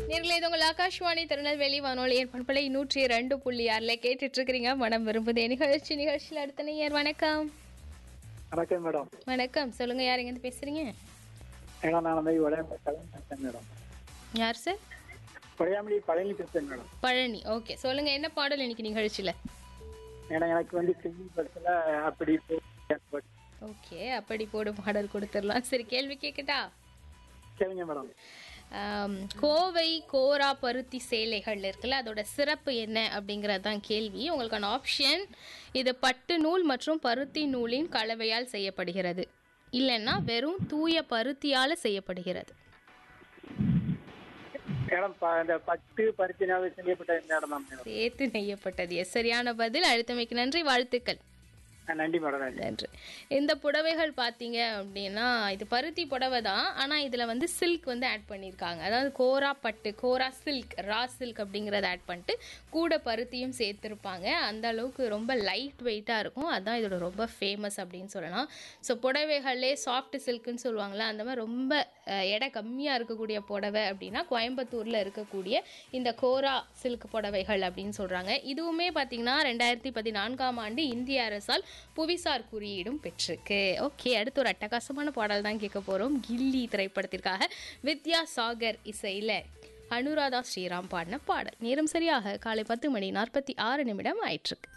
நேர்களே இது உங்கள் ஆகாஷ்வாணி திருநெல்வேலி வானொலியின் பண்பலை நூற்றி ரெண்டு புள்ளி ஆறுல கேட்டுட்டு இருக்கிறீங்க மனம் விரும்புதே நிகழ்ச்சி நிகழ்ச்சியில் அடுத்த நேயர் வணக்கம் வணக்கம் மேடம் வணக்கம் சொல்லுங்க யார் எங்க பேசுறீங்க மேடம் நான் வந்து உடையாமலி பழனி பேசுறேன் மேடம் யார் சார் உடையாமலி பழனி பேசுறேன் மேடம் பழனி ஓகே சொல்லுங்க என்ன பாடல் இன்னைக்கு நிகழ்ச்சியில மேடம் எனக்கு வந்து சிங்கிள் படத்துல அப்படி போ- ஓகே அப்படி போடு பாடல் கொடுத்துடலாம் சரி கேள்வி கேட்கட்டா சரிங்க மேடம் ஆம், கோவை கோரா பருத்தி சேலைகள் இருக்குல்ல அதோட சிறப்பு என்ன அப்படிங்கிறது தான் கேள்வி உங்களுக்கான ஆப்ஷன் இது பட்டு நூல் மற்றும் பருத்தி நூலின் கலவையால் செய்யப்படுகிறது இல்லைன்னா வெறும் தூய பருத்தியால் செய்யப்படுகிறது மேடம் ப- இந்த பட்டு பருத்தினால செய்யப்பட்ட இந்த இடம் தான் மேடம் சேர்த்து நெய்யப்பட்டது எஸ் சரியான பதில் அழுத்தமைக்கு நன்றி வாழ்த்துக்கள் ஆ, நன்றி மேடம் நன்றி நன்றி இந்த புடவைகள் பார்த்தீங்க அப்படின்னா இது பருத்தி புடவை தான் ஆனால் இதில் வந்து சில்க் வந்து ஆட் பண்ணியிருக்காங்க அதாவது கோரா பட்டு கோரா சில்க் ரா சில்க் அப்படிங்கிறத ஆட் பண்ணிட்டு கூட பருத்தியும் சேர்த்துருப்பாங்க அந்த அளவுக்கு ரொம்ப லைட் வெயிட்டாக இருக்கும் அதான் இதோட ரொம்ப ஃபேமஸ் அப்படின்னு சொல்லலாம் ஸோ புடவைகள்லே சாஃப்ட் சில்க்குன்னு சொல்லுவாங்கள்ல அந்த மாதிரி ரொம்ப அஹ், எடை கம்மியாக இருக்கக்கூடிய புடவை அப்படின்னா கோயம்புத்தூரில் இருக்கக்கூடிய இந்த கோரா சில்க் புடவைகள் அப்படின்னு சொல்கிறாங்க இதுவுமே பார்த்தீங்கன்னா ரெண்டாயிரத்தி பதினான்காம் ஆண்டு இந்திய அரசால் புவிசார் குறியீடும் பெற்றிருக்கு ஓகே அடுத்து ஒரு அட்டகாசமான பாடல் தான் கேட்க போகிறோம் கில்லி திரைப்படத்திற்காக வித்யா சாகர் இசையில் அனுராதா ஸ்ரீராம் பாடின பாடல் நேரம் சரியாக காலை பத்து மணி நாற்பத்தி ஆறு நிமிடம் ஆயிற்றுக்கு